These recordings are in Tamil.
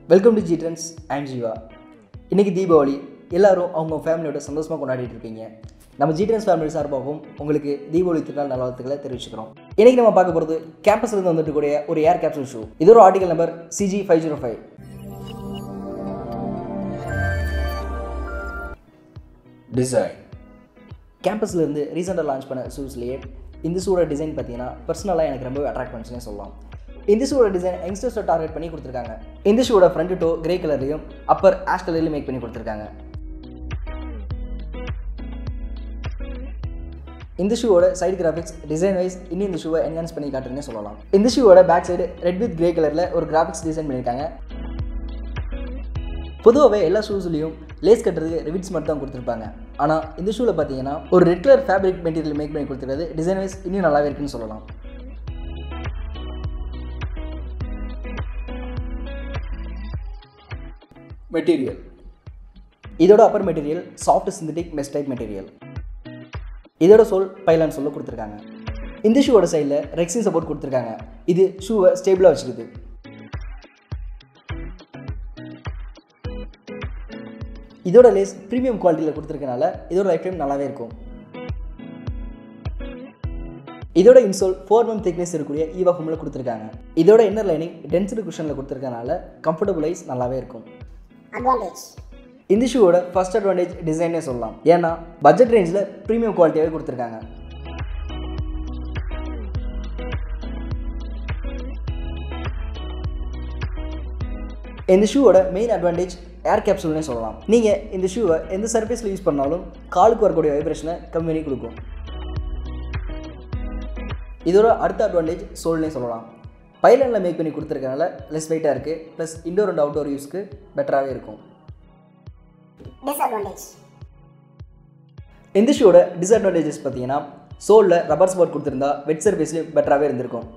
welcome to G Trends I'm Jeeva இன்றைக்கி தீபாவளி எல்லாரும் அவங்க ஃபேமிலியோட சந்தோஷமாக கொண்டாடிட்டு இருப்பீங்க நம்ம ஜி ட்ரெண்ட்ஸ் ஃபேமிலி சார்பாகவும் உங்களுக்கு தீபாவளி திருநாள் நலவாழ்த்துக்களை தெரிவிச்சுக்கிறோம் இன்றைக்கி நம்ம பார்க்க போகிறது கேம்பஸ்லேருந்து வந்துட்டு கூடிய ஒரு ஏர் கேப்சூல் ஷூ இது ஒரு article number CG five zero five design கேம்பஸ்ல இருந்து ரீசெண்டாக லான்ச் பண்ண ஷூஸ்லேயே இந்த ஷூவோட டிசைன் பார்த்தீங்கன்னா பர்சனலாக எனக்கு ரொம்பவே அட்ராக்ட் பண்ணுச்சுன்னே சொல்லலாம் இந்த ஷூவோட டிசைன் யங்ஸ்டர்ஸை டார்கெட் பண்ணி கொடுத்துருக்காங்க இந்த ஷூவோட ஃப்ரண்ட் டோ கிரே கலர்லையும் அப்பர் ஆஷ் கலர்லையும் மேக் பண்ணி கொடுத்துருக்காங்க இந்த ஷூவோட சைடு கிராஃபிக்ஸ் டிசைன் வைஸ் இன்னும் இந்த ஷூவை என்ஹான்ஸ் பண்ணி காட்டுறதுனே சொல்லலாம் இந்த ஷூவோட back side red with grey கலரில் ஒரு கிராஃபிக்ஸ் டிசைன் பண்ணியிருக்காங்க பொதுவாகவே எல்லா ஷூஸ்லையும் லேஸ் கட்டுறதுக்கு ரிவிட்ஸ் மட்டும் தான் கொடுத்துருப்பாங்க ஆனால் இந்த ஷூவில் பார்த்தீங்கன்னா ஒரு red colour fabric material make பண்ணி கொடுத்துருக்காது டிசைன் வைஸ் இன்னும் நல்லாவே இருக்குன்னு சொல்லலாம் மெட்டீரியல் இதோட upper material soft synthetic mesh type material இதோட சோல் பைலான் சொல்ல கொடுத்துருக்காங்க இந்த ஷூவோட சைடில் ரெக்ஸின் சப்போர்ட் கொடுத்துருக்காங்க இது ஷூவை ஸ்டேபிளாக வச்சுக்குது இதோட லேஸ் ப்ரீமியம் குவாலிட்டியில் கொடுத்துருக்கனால இதோட லைஃப் டைம் நல்லாவே இருக்கும் இதோட இன்சோல் ஃபோர் மந்த் திக்னஸ் இருக்கக்கூடிய ஈவா ஃபோமில் கொடுத்துருக்காங்க இதோட இன்னர் லைனிங் டென்சிட்டி குஷனில் கொடுத்துருக்கனால கம்ஃபர்டபுளைஸ் நல்லாவே இருக்கும் advantage இந்த ஷூவோட ஃபர்ஸ்ட் அட்வான்டேஜ் டிசைனே சொல்லலாம் ஏன்னா பட்ஜெட் ரேஞ்சில் ப்ரீமியம் குவாலிட்டியாகவே கொடுத்துருக்காங்க இந்த ஷூவோட மெயின் அட்வான்டேஜ் ஏர் கேப்சூல்னே சொல்லலாம் நீங்கள் இந்த ஷூவை எந்த சர்ஃபேஸில் யூஸ் பண்ணாலும் காலுக்கு வரக்கூடிய வைப்ரேஷனை கம்மி பண்ணி கொடுக்கும் இதோட அடுத்த அட்வான்டேஜ் சோல்னே சொல்லலாம் பைலனில் மேக் பண்ணி கொடுத்துருக்கனால லெஸ் வெயிட்டாக இருக்குது ப்ளஸ் இண்டோர் அண்ட் அவுட்டோர் யூஸ்க்கு பெட்டராகவே இருக்கும் disadvantage இந்த ஷூவோட டிஸ்அட்வான்டேஜஸ் பார்த்தீங்கன்னா சோலில் ரப்பர் ஸ்பாட் கொடுத்துருந்தா வெட் சர்ஃபேஸ்லேயும் பெட்டராகவே இருந்திருக்கும்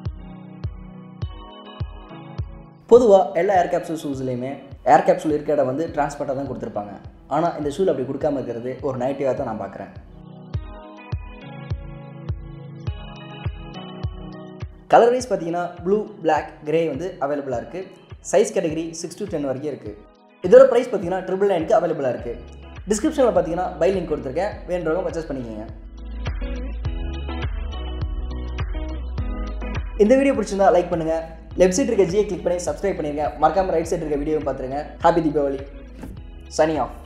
பொதுவாக எல்லா ஏர் கேப்சூல் ஷூஸ்லேயுமே ஏர் கேப்சூல் இருக்க இடம் வந்து டிரான்ஸ்போர்ட்டாக தான் கொடுத்துருப்பாங்க ஆனால் இந்த ஷூவில் அப்படி கொடுக்காம இருக்கிறது ஒரு நெகட்டிவாக தான் நான் பார்க்குறேன் கலர் வைஸ் பார்த்தீங்கன்னா ப்ளூ Black கிரே வந்து அவைலபிளாக இருக்குது size category six to ten வரைக்கும் இருக்குது இதோட ப்ரைஸ் பார்த்தீங்கன்னா ட்ரிபிள் நைனுக்கு அவைலபிளாக இருக்குது டிஸ்கிரிப்ஷனில் பார்த்தீங்கன்னா பை லிங்க் கொடுத்துருக்கேன் வேணுறவங்க பர்ச்சேஸ் பண்ணிக்கோங்க இந்த வீடியோ பிடிச்சிருந்தா லைக் பண்ணுங்கள் லெஃப்ட் சைட் இருக்க ஜியை கிளிக் பண்ணி சப்ஸ்கிரைப் பண்ணிருங்க மறக்காம ரைட் சைடு இருக்க வீடியோ பார்த்துருங்க ஹாப்பி தீபாவளி சனி ஆஃப்